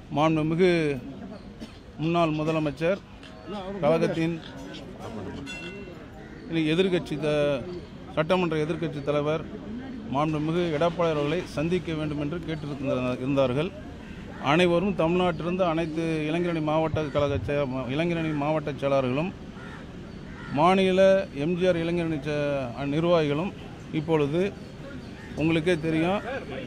மாண்புமிகு முன்னாள் முதலமைச்சர் கழகத்தின் எதிர்கட்சி த சட்டமன்ற எதிர்க்கட்சி தலைவர் மாண்புமிகு எடப்பாடி அவர்களை சந்திக்க வேண்டும் என்று கேட்டிருந்த இருந்தார்கள் அனைவரும் தமிழ்நாட்டிலிருந்து அனைத்து இளைஞரணி மாவட்ட கழக செ- இளைஞரணி மாவட்ட செயலாளர்களும் மாநில எம்ஜிஆர் இளைஞரணி செ- நிர்வாகிகளும் இப்பொழுது உங்களுக்கே தெரியும்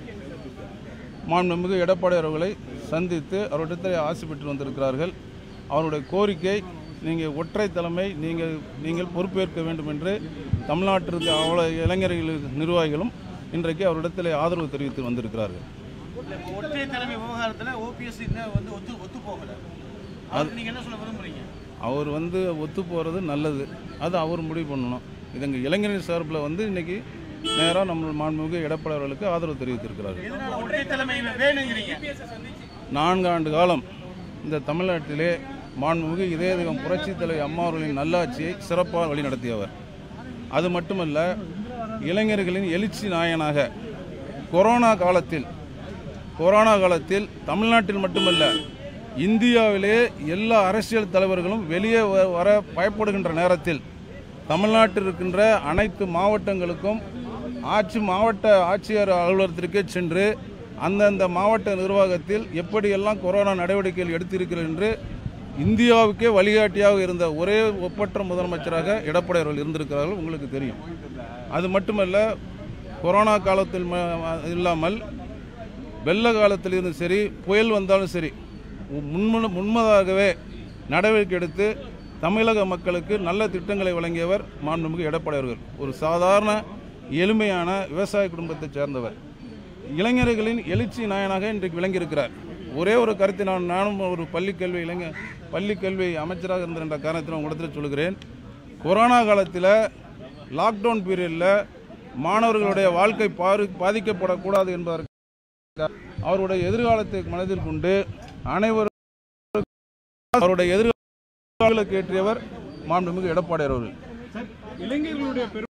மாண்புமிகு எடப்பாடி அவர்களை சந்தித்து அவரிடத்தில் ஆசை பெற்று வந்திருக்கிறார்கள் அவருடைய கோரிக்கை நீங்கள் ஒற்றை தலைமை நீங்கள் நீங்கள் பொறுப்பேற்க வேண்டும் என்று தமிழ்நாட்டிற்கு அவ்வளோ இளைஞர்கள் நிர்வாகிகளும் இன்றைக்கு அவரிடத்தில் ஆதரவு தெரிவித்து வந்திருக்கிறார்கள் ஒற்றை தலைமை விவகாரத்துல ஓபிஎஸ் இன்னும் வந்து ஒத்து ஒத்து போகல அது நீங்க என்ன சொல்ல விரும்புறீங்க அவர் வந்து ஒத்து போகிறது நல்லது அது அவர் முடிவு பண்ணணும் இது எங்கள் இளைஞர் சார்பில் வந்து இன்னைக்கு நேராக நம்ம மாண்புமிகு எடப்பாடி அவர்களுக்கு ஆதரவு தெரிவித்திருக்கிறார்கள் எதனால ஒற்றை தலைமை வேணுங்கிறீங்க நான்காண்டு காலம் இந்த தமிழ்நாட்டிலே மாண்புமிகு இதய தெய்வம் புரட்சித் தலைவர் அம்மா அவர்களின் நல்லாட்சியை சிறப்பாக வழிநடத்தியவர் அது மட்டுமல்ல இளைஞர்களின் எழுச்சி நாயனாக கொரோனா காலத்தில் கொரோனா காலத்தில் தமிழ்நாட்டில் மட்டுமல்ல இந்தியாவிலே எல்லா அரசியல் தலைவர்களும் வெளியே வ- வர பயப்படுகின்ற நேரத்தில் தமிழ்நாட்டில் இருக்கின்ற அனைத்து மாவட்டங்களுக்கும் ஆட்சி மாவட்ட ஆட்சியர் அலுவலகத்திற்கே சென்று அந்தந்த மாவட்ட நிர்வாகத்தில் எப்படியெல்லாம் கொரோனா நடவடிக்கைகள் எடுத்திருக்கிறது என்று இந்தியாவுக்கே வழிகாட்டியாக இருந்த ஒரே ஒப்பற்ற முதலமைச்சராக எடப்பாடி அவர்கள் இருந்திருக்கிறார்கள் உங்களுக்கு தெரியும் அது மட்டுமல்ல கொரோனா காலத்தில் ம- இல்லாமல் வெள்ள காலத்தில் இருந்து சரி புயல் வந்தாலும் சரி முன்ம முன்மதாகவே நடவடிக்கை எடுத்து தமிழக மக்களுக்கு நல்ல திட்டங்களை வழங்கியவர் மாண்புமிகு எடப்பாடி அவர்கள் ஒரு சாதாரண எளிமையான விவசாய குடும்பத்தைச் சேர்ந்தவர் இளைஞர்களின் எழுச்சி நாயனாக இன்றைக்கு விளங்கியிருக்கிறார் ஒரே ஒரு கருத்தை நான் நானும் ஒரு பள்ளிக்கல்வி இளைஞர் பள்ளிக்கல்வி அமைச்சராக இருந்த என்ற காரணத்தில் உங்களிடத்தில் சொல்கிறேன் கொரோனா காலத்தில் லாக்டவுன் பீரியடில் மாணவர்களுடைய வாழ்க்கை பாரு பாதிக்கப்படக்கூடாது என்பதற்கு அவருடைய எதிர்காலத்தை மனதில் கொண்டு அனைவரும் அவருடைய எதிர்காலங்களுக்கு ஏற்றியவர் மாண்புமிகு எடப்பாடி அவர்கள் இளைஞர்களுடைய பெரும்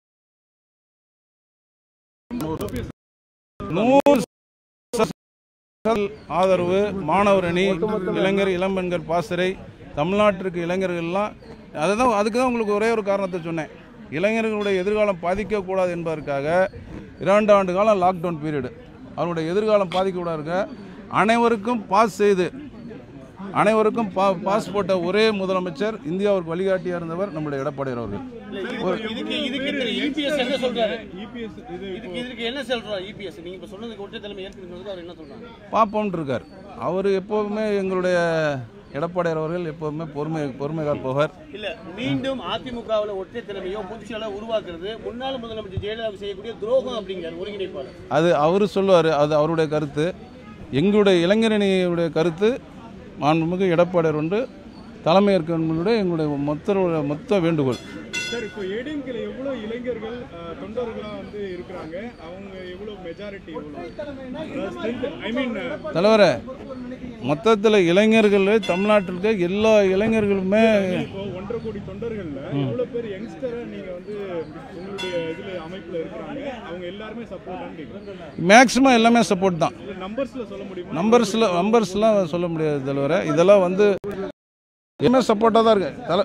நூறு சதவீத ஆதரவு மாணவர் அணி இளைஞர் இளம்பெண்கள் பாசறை தமிழ்நாட்டிற்கு இளைஞர்கள்லாம் அதுதான் அதுக்கு தான் உங்களுக்கு ஒரே ஒரு காரணத்தை சொன்னேன் இளைஞர்களுடைய எதிர்காலம் பாதிக்கக்கூடாது என்பதற்காக இரண்டு ஆண்டு காலம் லாக்டவுன் பீரியடு அவருடைய எதிர்காலம் பாதிக்கக்கூடாது அனைவருக்கும் பாஸ் செய்து அனைவருக்கும் பா பாஸ் போட்ட ஒரே முதலமைச்சர் இந்தியாவிற்கு வழிகாட்டியாக இருந்தவர் நம்முடைய எடப்பாடி அவர்கள் இதுக்கு இதுக்கு இபிஎஸ் என்ன சொல்றாரு இபிஎஸ் இது இதுக்கு இதுக்கு என்ன சொல்றாரு இபிஎஸ் நீங்க இப்ப சொன்னதுக்கு ஒற்றை தலைமை ஏற்கனவே அவர் என்ன சொல்றாங்க பார்ப்போம்னு இருக்கார் அவர் எப்போவுமே எங்களுடைய எடப்பாடியார் அவர்கள் எப்போவுமே பொறுமை பொறுமை காப்பவர் இல்ல மீண்டும் அதிமுகவுல ஒற்றை தலைமையோ பொதுச்செயலாளர் உருவாக்குறது முன்னாள் முதலமைச்சர் ஜெயலலிதா செய்யக்கூடிய துரோகம் அப்படிங்கிறார் ஒருங்கிணைப்பாளர் அது அவர் சொல்லுவார் அது அவருடைய கருத்து எங்களுடைய இளைஞரணியுடைய கருத்து மாண்புமிகு எடப்பாடியார் ஒன்று தலைமை ஏற்கனுடைய எங்களுடைய மொத்த மொத்த வேண்டுகோள் சார் இப்போ ஏடிஎம்கேல எவ்வளவு இளைஞர்கள் அஹ், தொண்டர்களா வந்து இருக்கிறாங்க அவங்க எவ்வளவு மெஜாரிட்டி எவ்வளவு ஐ மீன் தலைவரே மொத்தத்தில் இளைஞர்கள் தமிழ்நாட்டில் எல்லா இளைஞர்களுமே இப்போ ஒன்றரை கோடி தொண்டர்கள்ல எவ்வளவு பேர் யங்ஸ்டரா நீங்க வந்து உங்களுடைய இதுல அமைப்புல இருக்கிறாங்க அவங்க எல்லாருமே சப்போர்ட் மேக்ஸிமம் எல்லாமே சப்போர்ட் தான் நம்பர்ஸ்ல சொல்ல முடியுமா நம்பர்ஸில் நம்பர்ஸ்லாம் சொல்ல முடியாது தலைவரை இதெல்லாம் வந்து என்ன சப்போர்ட்டாக தான் இருக்கு தலை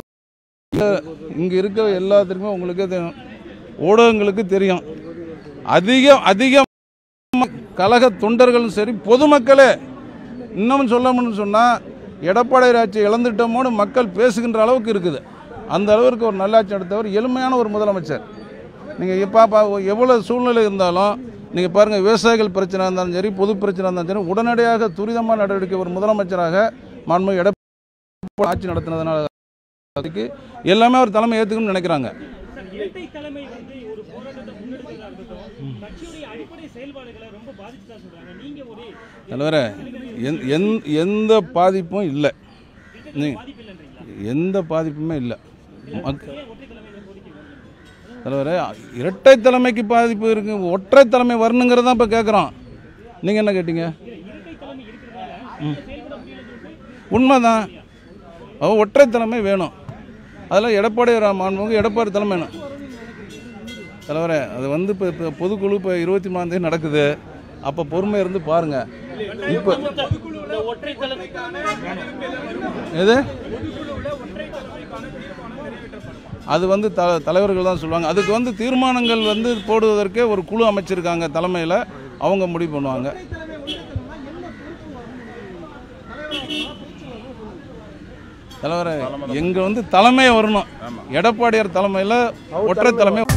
இங்கே இருக்கிற எல்லாத்துக்குமே உங்களுக்கே தெரியும் ஊடகங்களுக்கு தெரியும் அதிகம் அதிகம் கழக தொண்டர்களும் சரி பொதுமக்களே இன்னமும் சொல்லணும்னு சொன்னால் எடப்பாடி ஆட்சி இழந்துட்டோமோன்னு மக்கள் பேசுகின்ற அளவுக்கு இருக்குது அந்த அளவிற்கு ஒரு நல்லாட்சி நடத்தவர் எளிமையான ஒரு முதலமைச்சர் நீங்கள் இப்போ எவ்வளோ சூழ்நிலை இருந்தாலும் நீங்கள் பாருங்கள் விவசாயிகள் பிரச்சனை இருந்தாலும் சரி பொது பிரச்சனை இருந்தாலும் சரி உடனடியாக துரிதமான நடவடிக்கை ஒரு முதலமைச்சராக மாண்பு எடப்பாடி ஆட்சி நடத்தினதுனால அதுக்கு எல்லாமே அவர் தலைமை ஏற்றுக்கணும்னு நினைக்கிறாங்க இரட்டை தலைமை வந்து ஒரு போராட்டத்தை முன்னெடுக்கிறதா இருக்கட்டும் கட்சியுடைய அடிப்படை செயல்பாடுகளை ரொம்ப பாதிச்சுதா சொல்றாங்க நீங்க ஒரு தலைவரே எந் எந்- எந்த பாதிப்பும் இல்லை நீ எந்த பாதிப்புமே இல்லை மக் தலைவரே இரட்டை தலைமைக்கு பாதிப்பு இருக்கு ஒற்றை தலைமை வரணுங்கிறது தான் இப்போ கேட்குறோம் நீங்கள் என்ன கேட்டீங்க ம். உண்மைதான் அவ ஒற்றை தலைமை வேணும் அதெல்லாம் எடப்பாடி மாண்புமிகு எடப்பாடி தலைமை வேணும் தலைவரே அது வந்து இப்போ இப்போ பொதுக்குழு இப்போ இருபத்தி மூணாந்தேதி நடக்குது அப்போ பொறுமை இருந்து பாருங்கள் இப்போ இந்த ஒற்றை தலைமை எது அது வந்து த தலைவர்கள் தான் சொல்லுவாங்க அதுக்கு வந்து தீர்மானங்கள் வந்து போடுவதற்கே ஒரு குழு அமைச்சிருக்காங்க தலைமையில் அவங்க முடிவு பண்ணுவாங்க தலைவரை எங்க வந்து தலைமை வரணும் எடப்பாடியார் தலைமையில் ஒற்றை தலைமை